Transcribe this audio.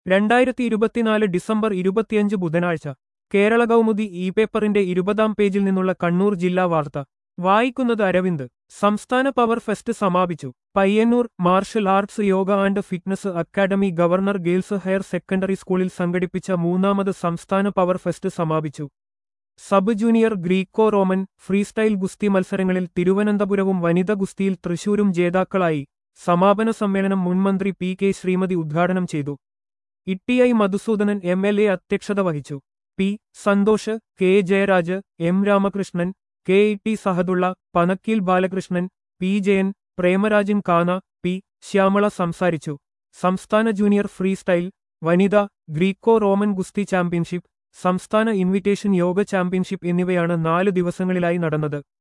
രണ്ടായിരത്തി ഇരുപത്തിനാല് ഡിസംബർ ഇരുപത്തിയഞ്ച് ബുധനാഴ്ച കേരള കൗമുദി ഇ പേപ്പറിന്റെ ഇരുപതാം പേജിൽ നിന്നുള്ള കണ്ണൂർ ജില്ലാ വാർത്ത വായിക്കുന്നത് അരവിന്ദ് സംസ്ഥാന പവർ ഫെസ്റ്റ് സമാപിച്ചു Payyanur martial arts yoga and fitness academy governor girls higher secondary സ്കൂളിൽ സംഘടിപ്പിച്ച മൂന്നാമത് സംസ്ഥാന പവർ ഫെസ്റ്റ് സമാപിച്ചു sub junior Greco Roman freestyle ഗുസ്തി മത്സരങ്ങളിൽ തിരുവനന്തപുരവും വനിത ഗുസ്തിയിൽ തൃശൂരും ജേതാക്കളായി സമാപന സമ്മേളനം മുൻമന്ത്രി പി കെ ശ്രീമതി ഉദ്ഘാടനം ചെയ്തു T I Madhusoodanan M L A അധ്യക്ഷത വഹിച്ചു P Santhosh K Jayaraj M Ramakrishnan K E T Sahadulla Panakkeel Balakrishnan P Jayan Premarajan Kana P Shyamala സംസാരിച്ചു സംസ്ഥാന ജൂനിയർ ഫ്രീസ്റ്റൈൽ വനിത ഗ്രീക്കോ റോമൻ ഗുസ്തി ചാമ്പ്യൻഷിപ്പ് സംസ്ഥാന ഇൻവിറ്റേഷൻ യോഗ ചാമ്പ്യൻഷിപ്പ് എന്നിവയാണ് നാല് ദിവസങ്ങളിലായി നടന്നത്